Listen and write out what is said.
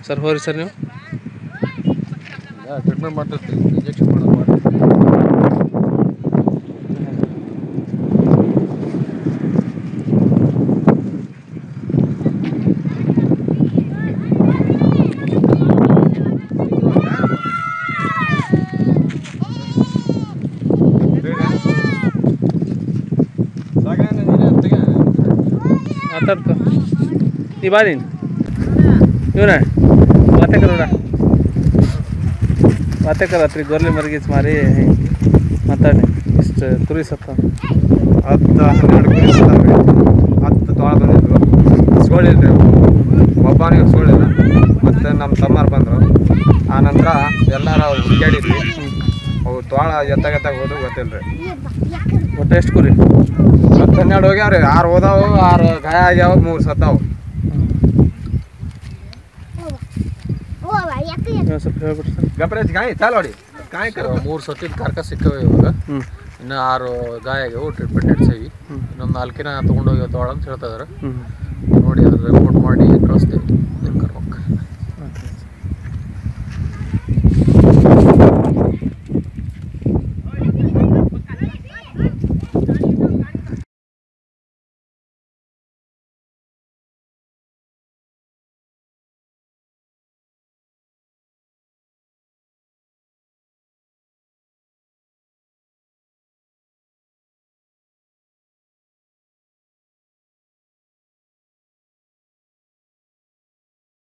Sir ಹೋರಿ sir ನೀವು treatment ಮಾಡ್ತಿರ್ತೀವಿ ಇಂಜೆಕ್ಷನ್ ಮಾಡೋದು ಮಾಡ್ತೀವಿ ಮಾತಾಡ್ಕೊ ನೀ ಬಾ ನೀನು ಇವನ ಮಾತೆ ಕರೋಡ ಮಾತೆ ಕರ ರಾತ್ರಿ ಗೋರ್ಲಿ ಮರ್ಗಿಸ್ ಮಾರಿ ಮಾತಾಡಿ ಇಷ್ಟು ಕುರಿ ಸತ್ತ ಹತ್ತು ಹನ್ನೆರಡು ಕುರಿ ಸತ್ತಾವ್ರಿ ಹತ್ತು ತೋಳ ಬಂದಿದ್ವು ಸೋಳಿಲ್ರಿ ಅವು ಒಬ್ಬನಿಗೆ ಸೋಳಿಲ್ಲ ಮತ್ತು ನಮ್ಮ ತಮ್ಮರು ಬಂದರು ಆ ನಂತರ ಎಲ್ಲಾರ ಹುಡ್ಕ್ಯಾಡಿದ್ವಿ ಅವು ತೋಳ ಎತ್ತಾಗ ಎತ್ತಾಗ ಹೋದು ಗೊತ್ತಿಲ್ಲ ರೀ ಒಟ್ಟು ಎಷ್ಟು ಕುರಿ ಹತ್ತು ಹನ್ನೆರಡು ಹೋಗ್ಯಾವ್ರಿ ಆರು ಹೋದಾವು ಆರು ಗಾಯ ಆಗ್ಯಾವ ಮೂರು ಸತ್ತಾವು ನೀವು ಸ್ವಲ್ಪ ಹೇಳ್ಬಿಟ್ರಿ ಸರ್ ಗಪ್ರೇಜ್ ಗಾಯಿ ಚಾಲ್ ನೋಡಿ ಗಾಯ ಮೂರು ಸತಿದ ಕಾರ್ಕ ಸಿಕ್ಕವೆ ಇವಾಗ ಹ್ಞೂ ಇನ್ನು ಆರು ಗಾಯ ಆಗ್ಯಾವು ಟ್ರೀಟ್ಮೆಂಟ್ ನಡೆಸೇವಿ ಹ್ಮ್. ಇನ್ನೊಂದು ನಾಲ್ಕಿನ ತೊಗೊಂಡೋಗಿ ತಗೊಳ ಅಂತ ಹೇಳ್ತಾ ಇದಾರೆ ಹ್ಞೂ ನೋಡಿ ಅದ್ರ ರಿಪೋರ್ಟ್ ಮಾಡಿ ಕಳಿಸ್ತೀವಿ